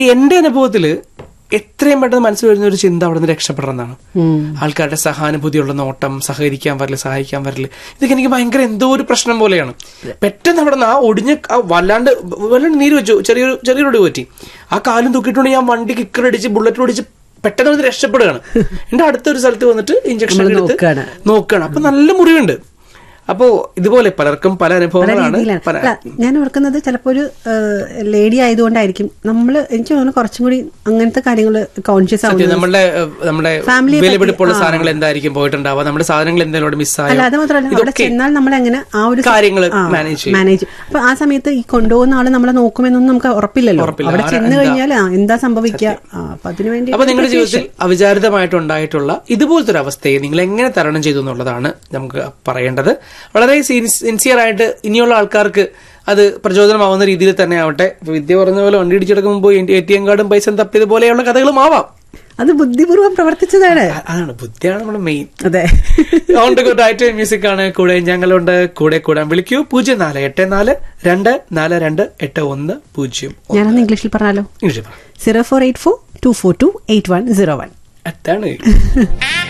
എന്റെ അനുഭവത്തില് എത്രയും പെട്ടെന്ന് മനസ്സിൽ വരുന്ന ഒരു ചിന്ത അവിടെ നിന്ന് രക്ഷപ്പെടണം എന്നാണ് ആൾക്കാരുടെ സഹാനുഭൂതിയുള്ള നോട്ടം സഹകരിക്കാൻ വരില്ല സഹായിക്കാൻ വരില്ല ഇതൊക്കെ എനിക്ക് ഭയങ്കര എന്തോ ഒരു പ്രശ്നം പോലെയാണ് പെട്ടെന്ന് അവിടെ നിന്ന് ആ ഒടിഞ്ഞ ആ വല്ലാണ്ട് വല്ലാണ്ട് നീര് വെച്ചു ചെറിയൊരു ചെറിയൊരു ഒടി പറ്റി ആ കാലും തൂക്കിയിട്ടുണ്ട് ഞാൻ വണ്ടി കിക്കർ അടിച്ച് ബുള്ളറ്റ് ഓടിച്ച് പെട്ടെന്ന് അത് രക്ഷപ്പെടുകയാണ് എന്റെ അടുത്തൊരു സ്ഥലത്ത് വന്നിട്ട് ഇഞ്ചക്ഷൻ നമ്മള് എടുത്ത് നോക്കുകയാണ്. നോക്കുകയാണ് അപ്പൊ നല്ല മുറിവുണ്ട് അപ്പോ ഇതുപോലെ പലർക്കും പല പല അനുഭവങ്ങളാണ് രീതിയിലാണ് പല അല്ല ഞാൻ ഓർക്കുന്നത് ചിലപ്പോ ഒരു ലേഡി ആയതുകൊണ്ടായിരിക്കും നമ്മൾ എനിക്ക് തോന്നുന്നു കുറച്ചും കൂടി അങ്ങനത്തെ കാര്യങ്ങൾ കോൺഷ്യസ് സത്യം ആവുന്നത് നമ്മുടെ ഏഹ്, നമ്മുടെ Family യെ വിലപിടിപ്പുള്ള പറ്റി, ആ. സാധനങ്ങൾ എന്തായിരിക്കും പോയിട്ടുണ്ടാവുക നമ്മുടെ സാധനങ്ങൾ എന്തെങ്കിലും അവിടെ അല്ല മിസ്സായോ അത് മാത്രമല്ല അവിടെ ഇതൊക്കെ ചെന്നാൽ നമ്മൾ എങ്ങനെ ആ ഒരു കാര്യങ്ങള് manage ചെയ്യും. മാനേജ് അപ്പൊ ആ സമയത്ത് ഈ കൊണ്ടുപോകുന്ന ആള് നമ്മളെ നോക്കുമെന്നൊന്നും നമുക്ക് ഉറപ്പില്ലല്ലോ ഉറപ്പില്ല. അവിടെ ആ, ചെന്ന് എന്താ? കഴിഞ്ഞാൽ ആ, എന്താ സംഭവിക്കുക ആ, അപ്പൊ അതിനു വേണ്ടി അപ്പൊ നിങ്ങളുടെ ജീവിതത്തിൽ അവിചാരിതമായിട്ടുണ്ടായിട്ടുള്ള ഇതുപോലത്തെ ഒരു അവസ്ഥയെ നിങ്ങൾ എങ്ങനെ തരണം ചെയ്തു എന്നുള്ളതാണ് നമുക്ക് പറയേണ്ടത് വളരെ സിൻസിയർ ആയിട്ട് ഇനിയുള്ള ആൾക്കാർക്ക് അത് പ്രചോദനമാവുന്ന രീതിയിൽ തന്നെ ആവട്ടെ ഇപ്പൊ വിദ്യ പറഞ്ഞ പോലെ വണ്ടി ഇടിച്ചെടുക്കുമ്പോൾ പോയി എ ടി എം കാർഡും പൈസ തപ്പിയത് പോലെയുള്ള കഥകളും ആവാം അത് ബുദ്ധിപൂർവ്വം പ്രവർത്തിച്ചതാണ് അ- അതാണ് ബുദ്ധിയാണ് നമ്മുടെ മെയിൻ അതെ അതുകൊണ്ട് ഡയറ്റ് മ്യൂസിക് ആണ് കൂടെ ഞങ്ങളുണ്ട് കൂടെ കൂടാൻ വിളിക്കൂ പൂജ്യം നാല് എട്ട് നാല് രണ്ട് നാല് രണ്ട് എട്ട് ഒന്ന് പൂജ്യം ഞാനൊന്ന് ഇംഗ്ലീഷിൽ പറഞ്ഞാലോ ഇംഗ്ലീഷിൽ പറ zero four eight four two four two eight one zero one അതാണ്